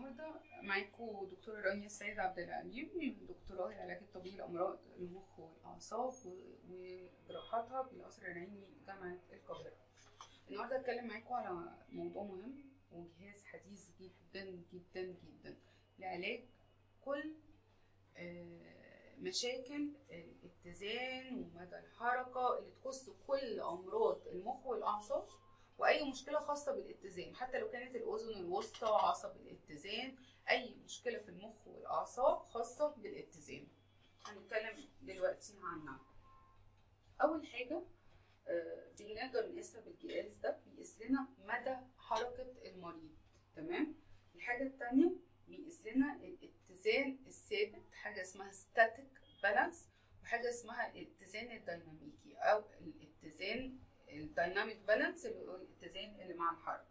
النهارده معاكم دكتورة رانيا السيد عبد العليم دكتوراه العلاج الطبيعي لأمراض المخ والأعصاب و- وجراحاتها بالقصر العيني جامعة القاهرة. النهارده هتكلم معاكم على موضوع مهم وجهاز حديث جدا جدا جدا لعلاج كل آه، مشاكل الاتزان ومدى الحركة اللي تخص كل أمراض المخ والأعصاب واي مشكله خاصه بالاتزان حتى لو كانت الاذن الوسطى عصب الاتزان اي مشكله في المخ والاعصاب خاصه بالاتزان هنتكلم دلوقتي عنها اول حاجه آه، بنقدر نقيسها بالجهاز ده بيقيس لنا مدى حركه المريض تمام الحاجه التانية بيقيس لنا الاتزان الثابت حاجه اسمها ستاتيك بالانس وحاجه اسمها الاتزان الديناميكي او الاتزان الدايناميك بالانس اللي هو الاتزان اللي مع الحركه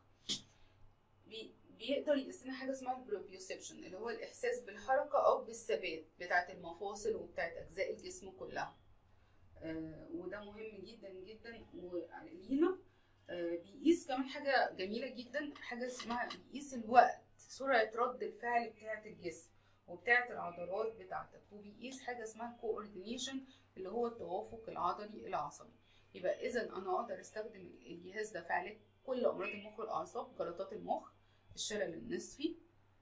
بي بيقدر يقيس لنا حاجه اسمها البروبيوسبشن اللي هو الاحساس بالحركه او بالثبات بتاعه المفاصل وبتاعه اجزاء الجسم كلها آه وده مهم جدا جدا ولينا آه بيقيس كمان حاجه جميله جدا حاجه اسمها بيقيس الوقت سرعه رد الفعل بتاعه الجسم وبتاعه العضلات بتاعتك وبيقيس حاجه اسمها كوردينيشن اللي هو التوافق العضلي العصبي يبقى اذا انا اقدر استخدم الجهاز ده في علاج كل امراض المخ والاعصاب جلطات المخ الشلل النصفي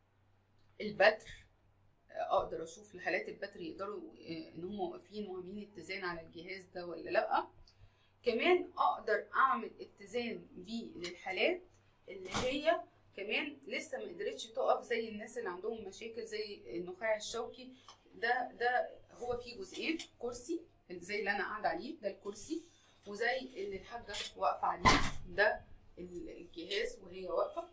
البتر اقدر اشوف الحالات البتر يقدروا ان هم واقفين وعاملين اتزان على الجهاز ده ولا لا كمان اقدر اعمل اتزان بيه للحالات اللي هي كمان لسه ما قدرتش تقف زي الناس اللي عندهم مشاكل زي النخاع الشوكي ده ده هو فيه جزئين كرسي زي اللي انا قاعده عليه ده الكرسي وزي اللي الحاجه واقفه عليه ده الجهاز وهي واقفه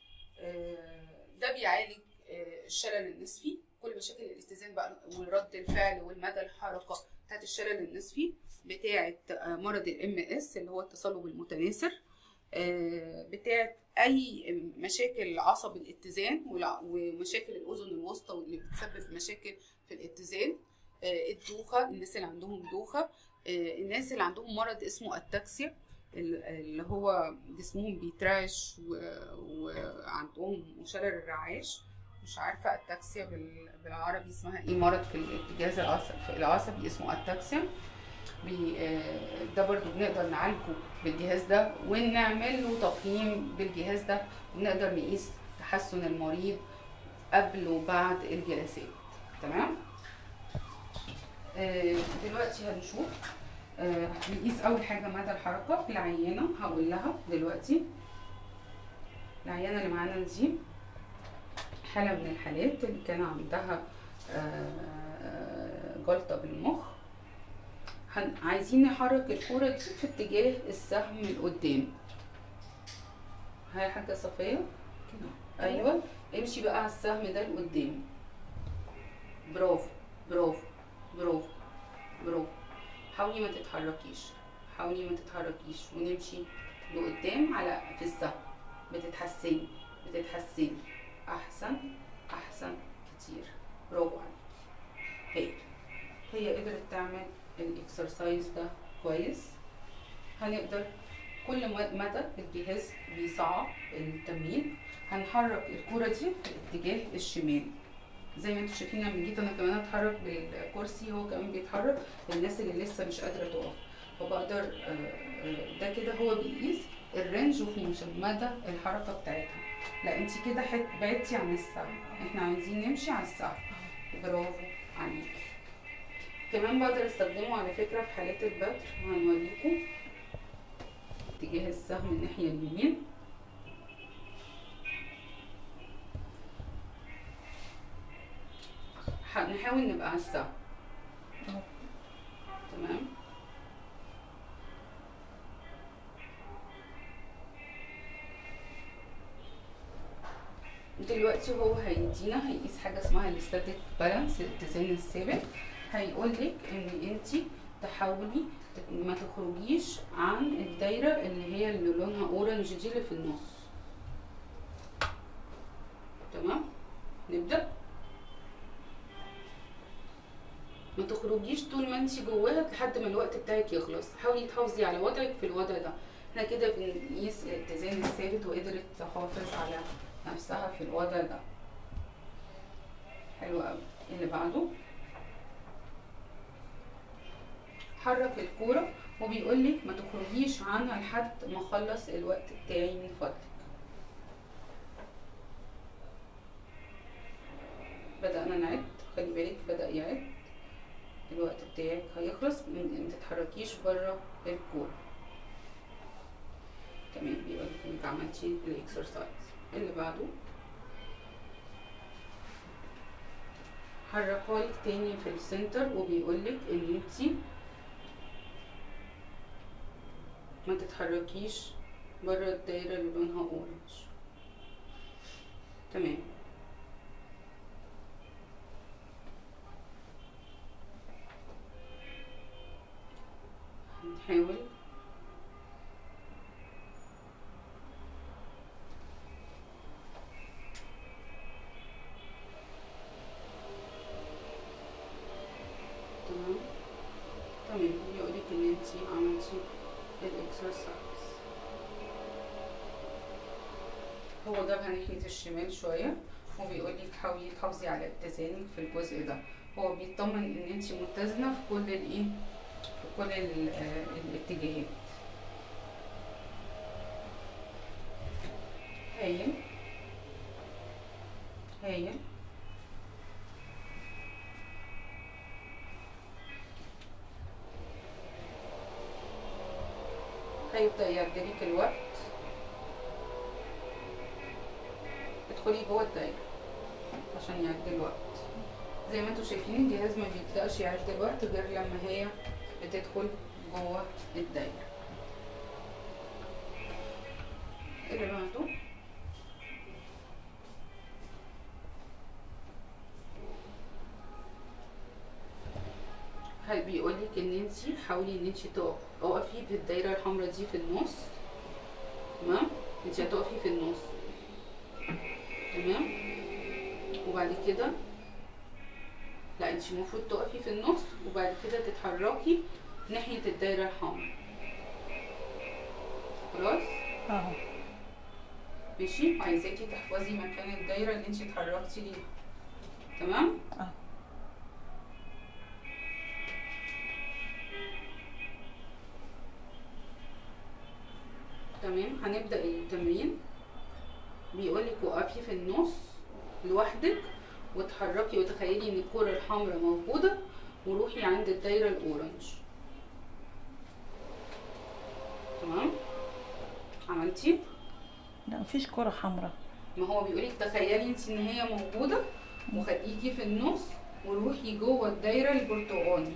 ده بيعالج الشلل النصفي كل مشاكل الاتزان بقى ورد الفعل والمدى الحركه بتاعت الشلل النصفي بتاعت مرض الام اس اللي هو التصلب المتناثر بتاعت اي مشاكل عصب الاتزان ومشاكل الاذن الوسطى واللي بتسبب مشاكل في الاتزان الدوخه الناس اللي عندهم دوخه الناس اللي عندهم مرض اسمه التاكسيا اللي هو جسمهم بيترعش وعندهم شلل الرعاش مش عارفه التاكسيا بالعربي اسمها ايه مرض في الجهاز العصبي اسمه التاكسيا ده برضو بنقدر نعالجه بالجهاز ده ونعمل له تقييم بالجهاز ده ونقدر نقيس تحسن المريض قبل وبعد الجلسات تمام دلوقتي هنشوف بنقيس اول حاجه مدى الحركه في العيانه هقول لها دلوقتي العيانه اللي معانا دي حاله من الحالات اللي كان عندها جلطه بالمخ عايزين نحرك الكوره دي في اتجاه السهم لقدام هاي حاجه صفيه كده ايوه امشي بقى على السهم ده لقدام برافو برافو برافو برافو حاولي ما تتحركيش حاولي ما تتحركيش ونمشي لقدام على في السهم بتتحسني بتتحسني احسن احسن كتير برافو عليك هي هي قدرت تعمل الاكسرسايز ده كويس هنقدر كل مدى الجهاز بيصعب التمرين هنحرك الكرة دي في الاتجاه الشمال زي ما انتم شايفين لما جيت انا كمان اتحرك بالكرسي هو كمان بيتحرك للناس اللي لسه مش قادره تقف فبقدر ده كده هو بيقيس الرينج وفي مدى الحركه بتاعتها لا انت كده بعدتي عن السهم احنا عايزين نمشي على السهم برافو عليكي كمان بقدر استخدمه على فكره في حالات البتر وهنوريكم اتجاه السهم الناحيه اليمين نحاول نبقى على السهم تمام دلوقتي هو هيدينا هيقيس حاجه اسمها الاستاتيك بالانس الاتزان الثابت هيقول لك ان انت تحاولي ما تخرجيش عن الدايره اللي هي اللي لونها اورنج دي اللي في النص تمام نبدا ما تخرجيش طول ما انت جواها لحد ما الوقت بتاعك يخلص حاولي تحافظي على وضعك في الوضع ده احنا كده بنقيس الاتزان الثابت وقدرت تحافظ على نفسها في الوضع ده حلو قوي اللي بعده حرك الكوره وبيقول لك ما تخرجيش عنها لحد ما اخلص الوقت بتاعي من فضلك بدأنا نعد خلي بالك بدأ يعد الوقت بتاعك هيخلص ما تتحركيش بره الكورة تمام بيقول لك انك عملتي الاكسرسايز اللي بعده حركهالك تاني في السنتر وبيقولك ان انتي ما تتحركيش بره الدايرة اللي لونها اورنج تمام هنحاول تمام تمام بيقولك ان انتي عملتي الاكسرسايز هو جابها ناحية الشمال شوية وبيقولك حاولي تحافظي على اتزانك في الجزء ده هو بيطمن ان انتي متزنة في كل الايه في كل ال- آه، الاتجاهات هايل هايل هيبدأ يعدلك الوقت ادخلي جوه الدايرة عشان يعد الوقت زي ما انتوا شايفين الجهاز ما بيبدأش يعد الوقت غير لما هي بتدخل جوه الدايرة اللي بعده هل بيقولك ان انتي حاولي ان انتي تقف اقفي في الدايرة الحمراء دي في النص تمام انتي هتقفي في النص تمام وبعد كده لا انتي المفروض تقفي في النص وبعد كده تتحركي ناحية الدايرة الحمراء خلاص اهو ماشي عايزاكي تحفظي مكان الدايرة اللي انتي اتحركتي ليها تمام اه تمام هنبدأ التمرين بيقولك وقفي في النص لوحدك وتحركي وتخيلي ان الكرة الحمراء موجودة وروحي عند الدايرة الأورنج تمام عملتي لا مفيش كرة حمراء ما هو بيقولك تخيلي انت ان هي موجودة وخليكي في النص وروحي جوه الدايرة البرتقاني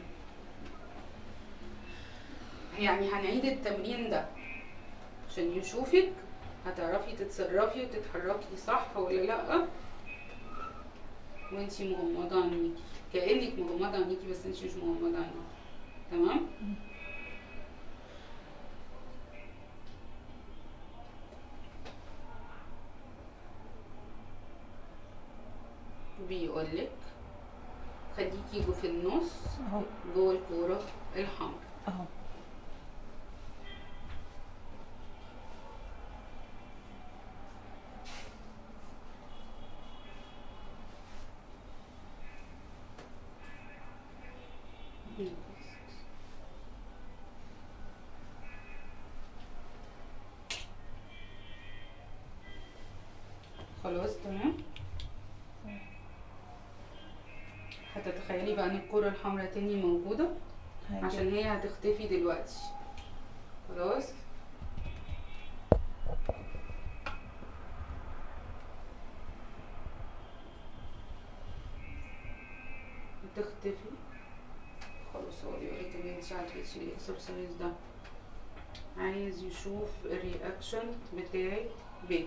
يعني هنعيد التمرين ده عشان يشوفك هتعرفي تتصرفي وتتحركي صح ولا لأ وانتي مغمضة عينيكي كأنك مغمضة عينيكي بس انتي مش مغمضة عينيكي تمام بيقولك خليكي جو في النص اهو جوه الكورة الحمراء اهو خلاص تمام هتتخيلي بقى ان الكرة الحمراء تاني موجودة هاي عشان هي هتختفي دلوقتي خلاص هتختفي خلاص هو بيقولك ان انت عدتي الاكسرسايز ده عايز يشوف الرياكشن بتاعك بيه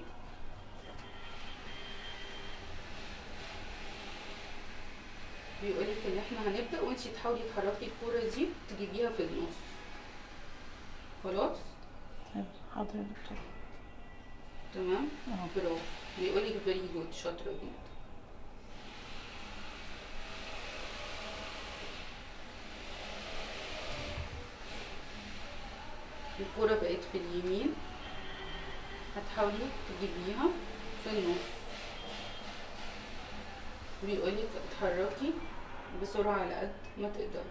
بيقولك ان احنا هنبدأ وانتي تحاولي تحركي الكورة دي تجيبيها في النص خلاص هاي. حاضر يا دكتور تمام اهو برافو بيقولك فيري جود شاطرة جدا الكورة بقت في اليمين هتحاولي تجيبيها في النص بيقولك اتحركي بسرعة على قد ما تقدري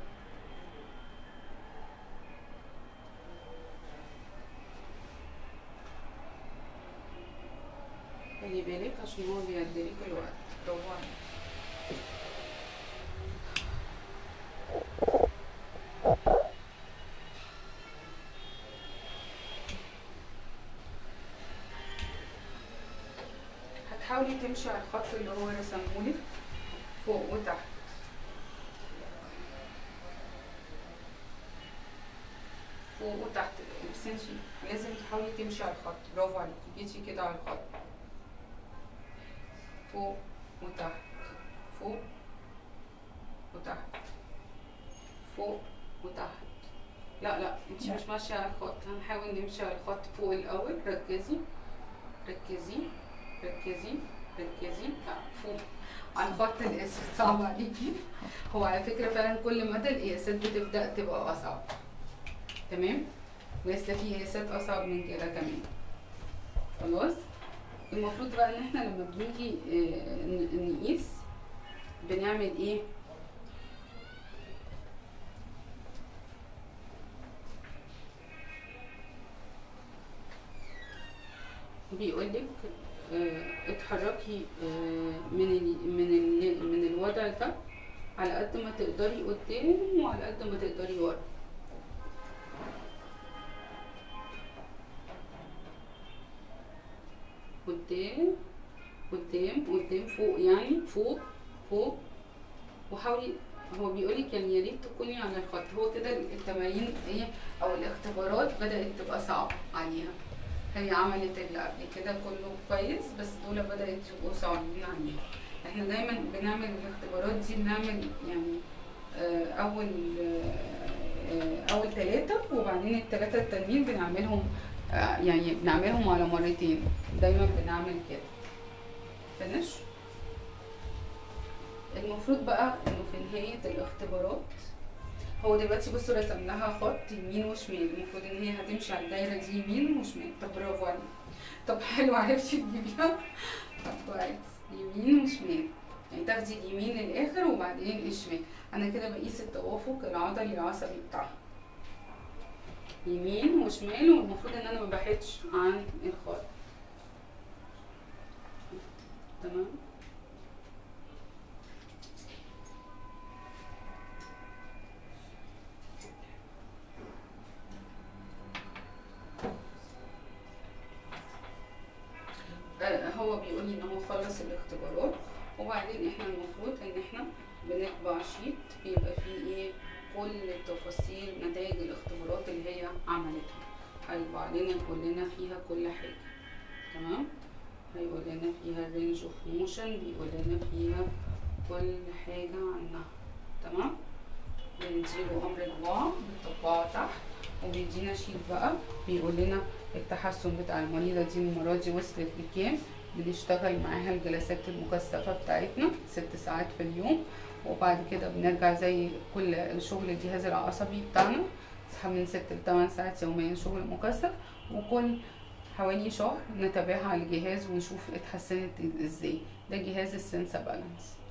خلي بالك عشان هو بيعدلك الوقت برافو عليك هتحاولي تمشي على الخط اللي هو رسمهولك فوق وتحت فوق وتحت بس انتي لازم تحاولي تمشي على الخط برافو عليكي جيتي كده على الخط فوق وتحت فوق وتحت فوق وتحت لا لا انتي لا. مش ماشية على الخط هنحاول نمشي على الخط فوق الأول ركزي ركزي ركزي ركزي لا فوق على الخط الأسود صعب عليكي هو على فكرة فعلا كل مدى القياسات بتبدأ تبقى أصعب تمام ولسه في قياسات أصعب من كده كمان خلاص المفروض بقى ان احنا لما بنيجي آه، ن- نقيس بنعمل ايه بيقولك آه، اتحركي آه، من ال من ال من الوضع ده على قد ما تقدري قدام وعلى قد ما تقدري ورا قدام قدام قدام فوق يعني فوق فوق وحاولي هو بيقولك يعني يا ريت تكوني على الخط هو كده التمارين ايه او الاختبارات بدأت تبقى صعبة عليها هي عملت اللي قبل كده كله كويس بس دول بدأت يبقوا صعبين عليها احنا دايما بنعمل الاختبارات دي بنعمل يعني آه، اول آه، آه، اول ثلاثة وبعدين الثلاثة التانيين بنعملهم آه، يعني بنعملهم على مرتين دايما بنعمل كده فينش المفروض بقى انه في نهاية الاختبارات هو دلوقتي بصوا رسم لها خط يمين وشمال المفروض ان هي هتمشي على الدايرة دي يمين وشمال طب برافو عليك طب حلو عرفتي تجيبيها طب كويس يمين وشمال يعني تاخدي اليمين للاخر وبعدين الشمال انا كده بقيس التوافق العضلي العصبي بتاعها يمين وشمال والمفروض ان انا ما بحدش عن الخط تمام آه، هو بيقول لي ان هو خلص الاختبارات وبعدين احنا المفروض ان احنا بنطبع شيت بيبقى فيه ايه كل التفاصيل نتائج الاختبارات اللي هي عملتها هيبقى علينا كلنا فيها كل حاجة تمام هيقول لنا فيها الرينج اوف موشن بيقول لنا فيها كل حاجة عنها تمام بنديله امر الوضع بنطبقه تحت وبيدينا شيت بقى بيقول لنا التحسن بتاع المريضة دي المرة دي وصلت لكام بنشتغل معاها الجلسات المكثفة بتاعتنا ست ساعات في اليوم وبعد كده بنرجع زي كل شغل الجهاز العصبي بتاعنا من ست لتمن ساعات يوميا شغل مكثف وكل حوالي شهر نتابعها على الجهاز ونشوف اتحسنت ازاي ده جهاز السنسا بالانس